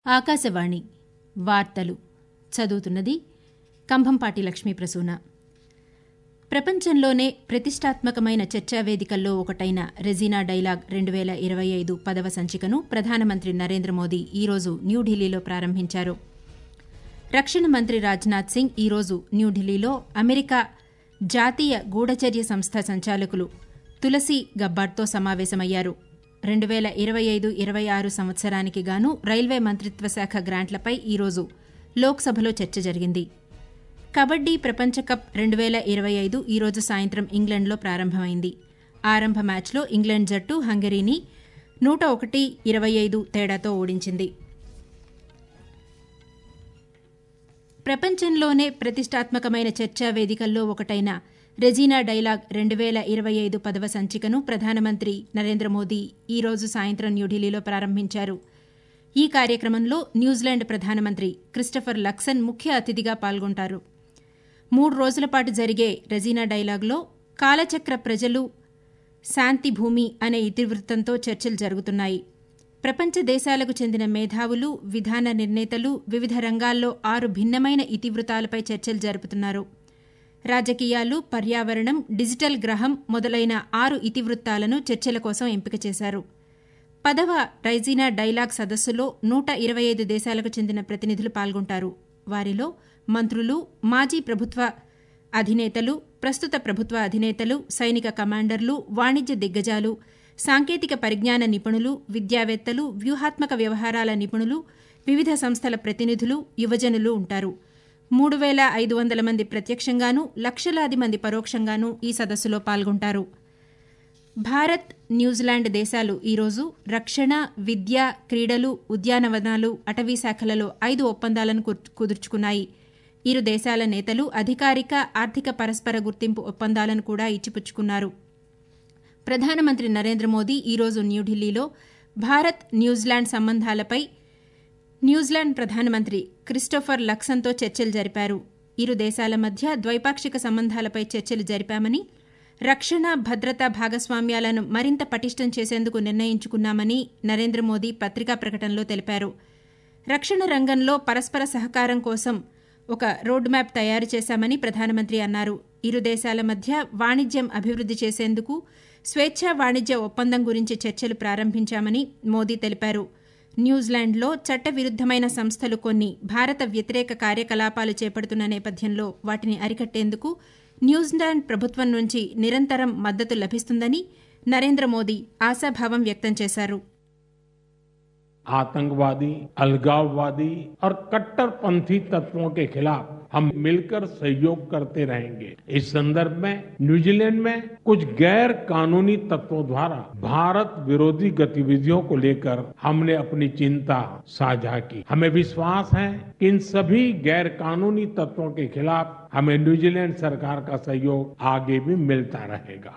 ఆకాశవాణి వార్తలు చదువుతున్నది కంభంపాటి లక్ష్మీ ప్రసూన ప్రపంచంలోనే ప్రతిష్టాత్మకమైన చర్చా వేదికల్లో ఒకటైన రెజీనా డైలాగ్ రెండు వేల ఇరవై ఐదు పదవ సంచికను ప్రధానమంత్రి నరేంద్ర మోదీ ఈరోజు న్యూఢిల్లీలో ప్రారంభించారు రక్షణ మంత్రి రాజ్నాథ్ సింగ్ ఈరోజు న్యూఢిల్లీలో అమెరికా జాతీయ గూఢచర్య సంస్థ సంచాలకులు తులసి గబ్బార్డ్తో సమావేశమయ్యారు రెండు వేల ఇరవై ఐదు ఇరవై ఆరు సంవత్సరానికి గాను రైల్వే మంత్రిత్వ శాఖ గ్రాంట్లపై ఈరోజు లోక్సభలో చర్చ జరిగింది కబడ్డీ ప్రపంచ కప్ రెండు వేల ఇరవై ఐదు ఈరోజు సాయంత్రం ఇంగ్లండ్లో ప్రారంభమైంది ఆరంభ మ్యాచ్లో ఇంగ్లండ్ జట్టు హంగరీని నూట ఒకటి ఇరవై ఐదు తేడాతో ఓడించింది ప్రపంచంలోనే ప్రతిష్టాత్మకమైన చర్చా వేదికల్లో ఒకటైన రెజీనా డైలాగ్ రెండు వేల ఇరవై ఐదు పదవ సంచికను ప్రధానమంత్రి నరేంద్ర మోదీ ఈరోజు సాయంత్రం న్యూఢిల్లీలో ప్రారంభించారు ఈ కార్యక్రమంలో న్యూజిలాండ్ ప్రధానమంత్రి క్రిస్టఫర్ లక్సన్ ముఖ్య అతిథిగా పాల్గొంటారు మూడు రోజుల పాటు జరిగే రెజీనా డైలాగ్లో కాలచక్ర ప్రజలు శాంతి భూమి అనే ఇతివృత్తంతో చర్చలు జరుగుతున్నాయి ప్రపంచ దేశాలకు చెందిన మేధావులు విధాన నిర్ణేతలు వివిధ రంగాల్లో ఆరు భిన్నమైన ఇతివృతాలపై చర్చలు జరుపుతున్నారు రాజకీయాలు పర్యావరణం డిజిటల్ గ్రహం మొదలైన ఆరు ఇతివృత్తాలను చర్చల కోసం ఎంపిక చేశారు పదవ రైజీనా డైలాగ్ సదస్సులో నూట ఇరవై ఐదు దేశాలకు చెందిన ప్రతినిధులు పాల్గొంటారు వారిలో మంత్రులు మాజీ ప్రభుత్వ అధినేతలు ప్రస్తుత ప్రభుత్వ అధినేతలు సైనిక కమాండర్లు వాణిజ్య దిగ్గజాలు సాంకేతిక పరిజ్ఞాన నిపుణులు విద్యావేత్తలు వ్యూహాత్మక వ్యవహారాల నిపుణులు వివిధ సంస్థల ప్రతినిధులు యువజనులు ఉంటారు మూడు వేల ఐదు వందల మంది ప్రత్యక్షంగానూ లక్షలాది మంది పరోక్షంగానూ ఈ సదస్సులో పాల్గొంటారు భారత్ న్యూజిలాండ్ దేశాలు ఈరోజు రక్షణ విద్య క్రీడలు ఉద్యానవనాలు అటవీ శాఖలలో ఐదు ఒప్పందాలను కుదుర్చుకున్నాయి ఇరు దేశాల నేతలు అధికారిక ఆర్థిక పరస్పర గుర్తింపు ఒప్పందాలను కూడా ఇచ్చిపుచ్చుకున్నారు ప్రధానమంత్రి నరేంద్ర మోదీ ఈరోజు న్యూఢిల్లీలో భారత్ న్యూజిలాండ్ సంబంధాలపై న్యూజిలాండ్ ప్రధానమంత్రి క్రిస్టోఫర్ లక్సన్తో చర్చలు జరిపారు ఇరు దేశాల మధ్య ద్వైపాక్షిక సంబంధాలపై చర్చలు జరిపామని రక్షణ భద్రతా భాగస్వామ్యాలను మరింత పటిష్టం చేసేందుకు నిర్ణయించుకున్నామని నరేంద్ర మోదీ పత్రికా ప్రకటనలో తెలిపారు రక్షణ రంగంలో పరస్పర సహకారం కోసం ఒక రోడ్ మ్యాప్ తయారు చేశామని ప్రధానమంత్రి అన్నారు ఇరు దేశాల మధ్య వాణిజ్యం అభివృద్ది చేసేందుకు స్వేచ్ఛా వాణిజ్య ఒప్పందం గురించి చర్చలు ప్రారంభించామని మోదీ తెలిపారు న్యూజిలాండ్లో చట్టవిరుద్దమైన సంస్థలు కొన్ని భారత వ్యతిరేక కార్యకలాపాలు చేపడుతున్న నేపథ్యంలో వాటిని అరికట్టేందుకు న్యూజిలాండ్ ప్రభుత్వం నుంచి నిరంతరం మద్దతు లభిస్తుందని నరేంద్ర మోదీ ఆశాభావం వ్యక్తం చేశారు आतंकवादी अलगाववादी और कट्टरपंथी तत्वों के खिलाफ हम मिलकर सहयोग करते रहेंगे इस संदर्भ में न्यूजीलैंड में कुछ गैर कानूनी तत्वों द्वारा भारत विरोधी गतिविधियों को लेकर हमने अपनी चिंता साझा की हमें विश्वास है कि इन सभी गैर कानूनी तत्वों के खिलाफ हमें न्यूजीलैंड सरकार का सहयोग आगे भी मिलता रहेगा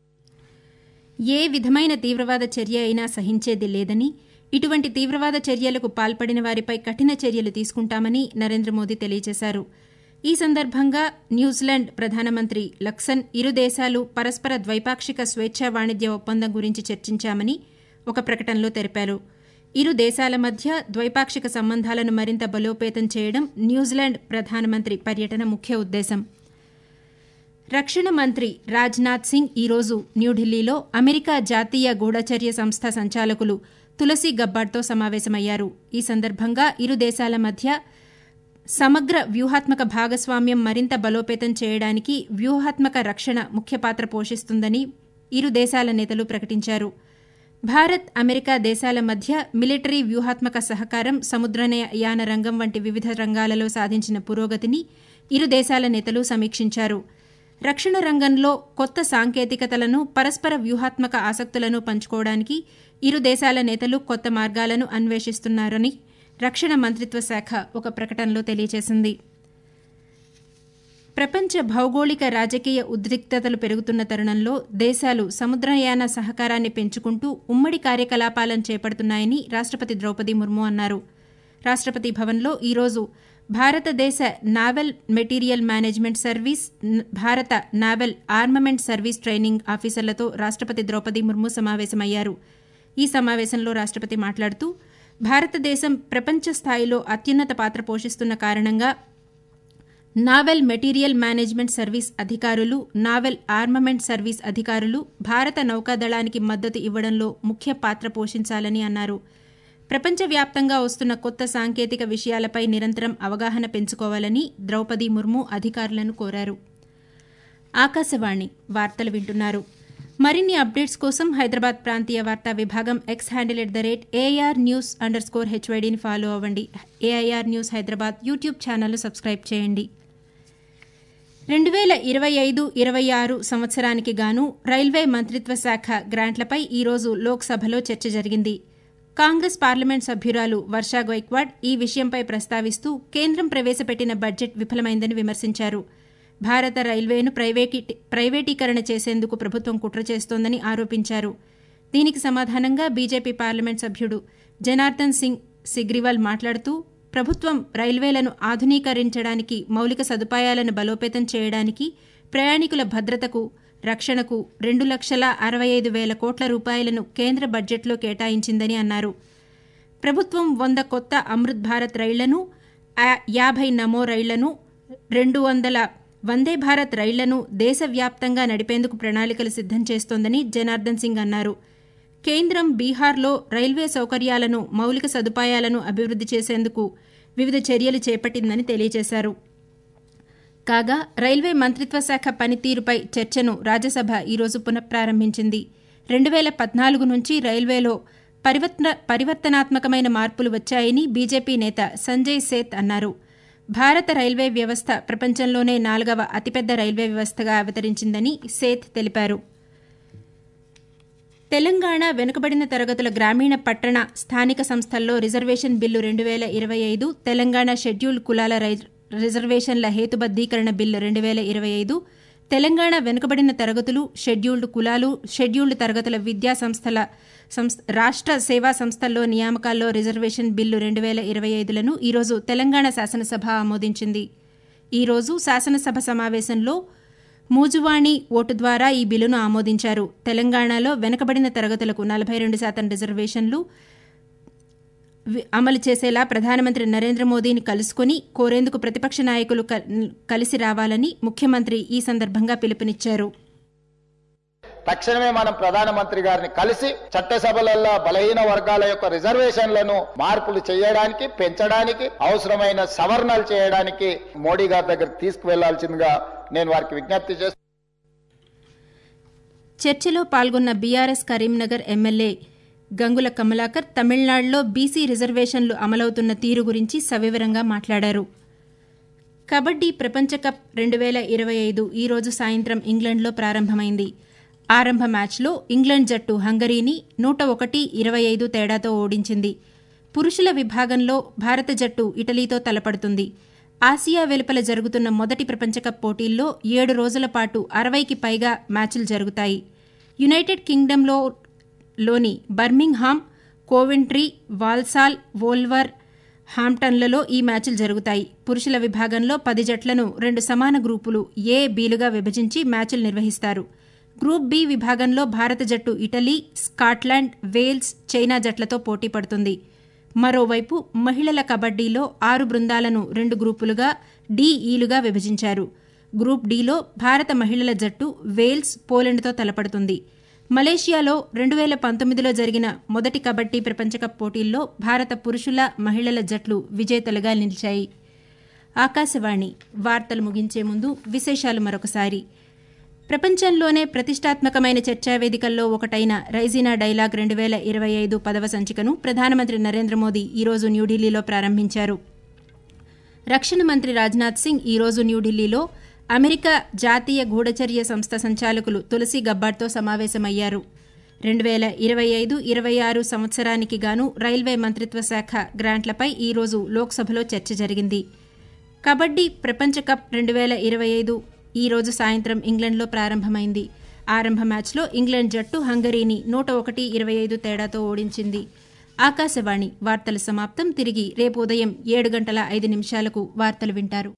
ఏ విధమైన తీవ్రవాద చర్య అయినా సహించేది లేదని ఇటువంటి తీవ్రవాద చర్యలకు పాల్పడిన వారిపై కఠిన చర్యలు తీసుకుంటామని నరేంద్ర మోదీ తెలియజేశారు ఈ సందర్భంగా న్యూజిలాండ్ ప్రధానమంత్రి లక్సన్ ఇరు దేశాలు పరస్పర ద్వైపాక్షిక స్వేచ్ఛా వాణిజ్య ఒప్పందం గురించి చర్చించామని ఒక ప్రకటనలో తెలిపారు ఇరు దేశాల మధ్య ద్వైపాక్షిక సంబంధాలను మరింత బలోపేతం చేయడం న్యూజిలాండ్ ప్రధానమంత్రి పర్యటన ముఖ్య ఉద్దేశం రక్షణ మంత్రి రాజ్నాథ్ సింగ్ ఈరోజు న్యూఢిల్లీలో అమెరికా జాతీయ గూఢచర్య సంస్థ సంచాలకులు తులసి గబ్బార్డ్తో సమావేశమయ్యారు ఈ సందర్భంగా ఇరు దేశాల మధ్య సమగ్ర వ్యూహాత్మక భాగస్వామ్యం మరింత బలోపేతం చేయడానికి వ్యూహాత్మక రక్షణ ముఖ్య పాత్ర పోషిస్తుందని ఇరు దేశాల నేతలు ప్రకటించారు భారత్ అమెరికా దేశాల మధ్య మిలిటరీ వ్యూహాత్మక సహకారం సముద్రయాన రంగం వంటి వివిధ రంగాలలో సాధించిన పురోగతిని ఇరు దేశాల నేతలు సమీక్షించారు రక్షణ రంగంలో కొత్త సాంకేతికతలను పరస్పర వ్యూహాత్మక ఆసక్తులను పంచుకోవడానికి ఇరు దేశాల నేతలు కొత్త మార్గాలను అన్వేషిస్తున్నారని రక్షణ మంత్రిత్వ శాఖ ఒక ప్రకటనలో తెలియజేసింది ప్రపంచ భౌగోళిక రాజకీయ ఉద్రిక్తతలు పెరుగుతున్న తరుణంలో దేశాలు సముద్రయాన సహకారాన్ని పెంచుకుంటూ ఉమ్మడి కార్యకలాపాలను చేపడుతున్నాయని రాష్టపతి ద్రౌపది ముర్ము అన్నారు రాష్టపతి భవన్లో ఈరోజు భారతదేశ నావెల్ మెటీరియల్ మేనేజ్మెంట్ సర్వీస్ భారత నావెల్ ఆర్మమెంట్ సర్వీస్ ట్రైనింగ్ ఆఫీసర్లతో రాష్టపతి ద్రౌపది ముర్ము సమావేశమయ్యారు ఈ సమావేశంలో రాష్టపతి మాట్లాడుతూ భారతదేశం ప్రపంచ స్థాయిలో అత్యున్నత పాత్ర పోషిస్తున్న కారణంగా నావెల్ మెటీరియల్ మేనేజ్మెంట్ సర్వీస్ అధికారులు నావెల్ ఆర్మమెంట్ సర్వీస్ అధికారులు భారత నౌకాదళానికి మద్దతు ఇవ్వడంలో ముఖ్య పాత్ర పోషించాలని అన్నారు ప్రపంచవ్యాప్తంగా వస్తున్న కొత్త సాంకేతిక విషయాలపై నిరంతరం అవగాహన పెంచుకోవాలని ద్రౌపది ముర్ము అధికారులను కోరారు ఆకాశవాణి వార్తలు వింటున్నారు మరిన్ని అప్డేట్స్ కోసం హైదరాబాద్ ప్రాంతీయ వార్తా విభాగం X handle at the rate AIR news underscore హెచ్వైడీని ఫాలో అవ్వండి AIR news Hyderabad YouTube channel subscribe చేయండి రెండు వేల ఇరవై ఐదు ఇరవై ఆరు సంవత్సరానికి గాను రైల్వే మంత్రిత్వ శాఖ గ్రాంట్లపై ఈరోజు లోక్సభలో చర్చ జరిగింది కాంగ్రెస్ పార్లమెంట్ సభ్యురాలు వర్షా గైక్వాడ్ ఈ విషయంపై ప్రస్తావిస్తూ కేంద్రం ప్రవేశపెట్టిన బడ్జెట్ విఫలమైందని విమర్శించారు భారత రైల్వేను ప్రైవేటీకరణ చేసేందుకు ప్రభుత్వం కుట్ర చేస్తోందని ఆరోపించారు దీనికి సమాధానంగా బీజేపీ పార్లమెంట్ సభ్యుడు జనార్దన్ సింగ్ సిగ్రివాల్ మాట్లాడుతూ ప్రభుత్వం రైల్వేలను ఆధునీకరించడానికి మౌలిక సదుపాయాలను బలోపేతం చేయడానికి ప్రయాణికుల భద్రతకు రక్షణకు రెండు లక్షల అరవై ఐదు వేల కోట్ల రూపాయలను కేంద్ర బడ్జెట్లో కేటాయించిందని అన్నారు ప్రభుత్వం వంద కొత్త అమృత్ భారత్ రైళ్లను యాభై నమో రైళ్లను రెండు వందల వందే భారత్ రైళ్లను దేశవ్యాప్తంగా నడిపేందుకు ప్రణాళికలు సిద్దం చేస్తోందని జనార్దన్ సింగ్ అన్నారు కేంద్రం బీహార్లో రైల్వే సౌకర్యాలను మౌలిక సదుపాయాలను అభివృద్ది చేసేందుకు వివిధ చర్యలు చేపట్టిందని తెలియజేశారు కాగా రైల్వే మంత్రిత్వ శాఖ పనితీరుపై చర్చను రాజ్యసభ ఈరోజు పునఃప్రారంభించింది రెండు వేల పద్నాలుగు నుంచి రైల్వేలో పరివర్తన పరివర్తనాత్మకమైన మార్పులు వచ్చాయని బీజేపీ నేత సంజయ్ సేత్ అన్నారు భారత రైల్వే వ్యవస్థ ప్రపంచంలోనే నాలుగవ అతిపెద్ద రైల్వే వ్యవస్థగా అవతరించిందని సేత్ తెలిపారు తెలంగాణ వెనుకబడిన తరగతుల గ్రామీణ పట్టణ స్థానిక సంస్థల్లో రిజర్వేషన్ బిల్లు రెండు వేల ఇరవై ఐదు తెలంగాణ షెడ్యూల్డ్ కులాల రిజర్వేషన్ల హేతుబద్దీకరణ బిల్లు రెండు వేల ఇరవై ఐదు తెలంగాణ వెనుకబడిన తరగతులు షెడ్యూల్డ్ కులాలు షెడ్యూల్డ్ తరగతుల విద్యా సంస్థల రాష్ట్ర సేవా సంస్థల్లో నియామకాల్లో రిజర్వేషన్ బిల్లు రెండు వేల ఇరవై ఐదులను ఈరోజు తెలంగాణ శాసనసభ ఆమోదించింది ఈరోజు శాసనసభ సమావేశంలో మూజువాణి ఓటు ద్వారా ఈ బిల్లును ఆమోదించారు తెలంగాణలో వెనుకబడిన తరగతులకు నలభై రెండు శాతం రిజర్వేషన్లు అమలు చేసేలా ప్రధానమంత్రి నరేంద్ర మోదీని కలుసుకుని కోరేందుకు ప్రతిపక్ష నాయకులు కలిసి రావాలని ముఖ్యమంత్రి ఈ సందర్భంగా పిలుపునిచ్చారు తక్షణమే మనం ప్రధానమంత్రి గారిని కలిసి చట్టసభలలో బలహీన వర్గాల యొక్క రిజర్వేషన్లను మార్పులు చేయడానికి పెంచడానికి అవసరమైన సవరణలు చేయడానికి మోడీ గారి దగ్గర తీసుకువెళ్లాల్సిందిగా నేను వారికి విజ్ఞప్తి చేస్తాను చర్చలో పాల్గొన్న బీఆర్ఎస్ కరీంనగర్ ఎమ్మెల్యే గంగుల కమలాకర్ తమిళనాడులో బీసీ రిజర్వేషన్లు అమలవుతున్న తీరు గురించి సవివరంగా మాట్లాడారు కబడ్డీ ప్రపంచ కప్ రెండు వేల ఇరవై ఐదు ఈరోజు సాయంత్రం ఇంగ్లండ్లో ప్రారంభమైంది ఆరంభ మ్యాచ్లో ఇంగ్లండ్ జట్టు హంగరీని నూట ఒకటి ఇరవై ఐదు తేడాతో ఓడించింది పురుషుల విభాగంలో భారత జట్టు ఇటలీతో తలపడుతుంది ఆసియా వెలుపల జరుగుతున్న మొదటి ప్రపంచకప్ పోటీల్లో ఏడు రోజుల పాటు అరవైకి పైగా మ్యాచ్లు జరుగుతాయి యునైటెడ్ కింగ్డమ్లో లోని బర్మింగ్హామ్ కోవెంట్రీ వాల్సాల్ వోల్వర్ హాంప్టన్లలో ఈ మ్యాచ్లు జరుగుతాయి పురుషుల విభాగంలో పది జట్లను రెండు సమాన గ్రూపులు ఏ బీలుగా విభజించి మ్యాచ్లు నిర్వహిస్తారు గ్రూప్ బి విభాగంలో భారత జట్టు ఇటలీ స్కాట్లాండ్ వేల్స్ చైనా జట్లతో పోటీ పడుతుంది మరోవైపు మహిళల కబడ్డీలో ఆరు బృందాలను రెండు గ్రూపులుగా డీఈలుగా విభజించారు గ్రూప్ డీలో భారత మహిళల జట్టు వేల్స్ పోలెండ్తో తలపడుతుంది మలేషియాలో రెండు వేల పంతొమ్మిదిలో జరిగిన మొదటి కబడ్డీ ప్రపంచకప్ పోటీల్లో భారత పురుషుల మహిళల జట్లు విజేతలుగా నిలిచాయి ఆకాశవాణి వార్తలు ముగించే ముందు విశేషాలు మరొకసారి ప్రపంచంలోనే ప్రతిష్టాత్మకమైన చర్చా వేదికల్లో ఒకటైన రైజినా డైలాగ్ రెండు వేల ఇరవై ఐదు పదవ సంచికను ప్రధానమంత్రి నరేంద్ర మోదీ ఈరోజు న్యూఢిల్లీలో ప్రారంభించారు రక్షణ మంత్రి రాజ్నాథ్ సింగ్ ఈరోజు న్యూఢిల్లీలో అమెరికా జాతీయ గూఢచర్య సంస్థ సంచాలకులు తులసి గబ్బార్తో సమావేశమయ్యారు రెండు వేల ఇరవై ఐదు ఇరవై ఆరు సంవత్సరానికి గాను రైల్వే మంత్రిత్వ శాఖ గ్రాంట్లపై ఈరోజు లోక్సభలో చర్చ జరిగింది కబడ్డీ ప్రపంచ కప్ రెండు వేల ఇరవై ఐదు ఈ రోజు సాయంత్రం ఇంగ్లండ్లో ప్రారంభమైంది ఆరంభ మ్యాచ్లో ఇంగ్లండ్ జట్టు హంగరీని నూట ఒకటి ఇరవై ఐదు తేడాతో ఓడించింది ఆకాశవాణి వార్తల సమాప్తం తిరిగి రేపు ఉదయం ఏడు గంటల ఐదు నిమిషాలకు వార్తలు వింటారు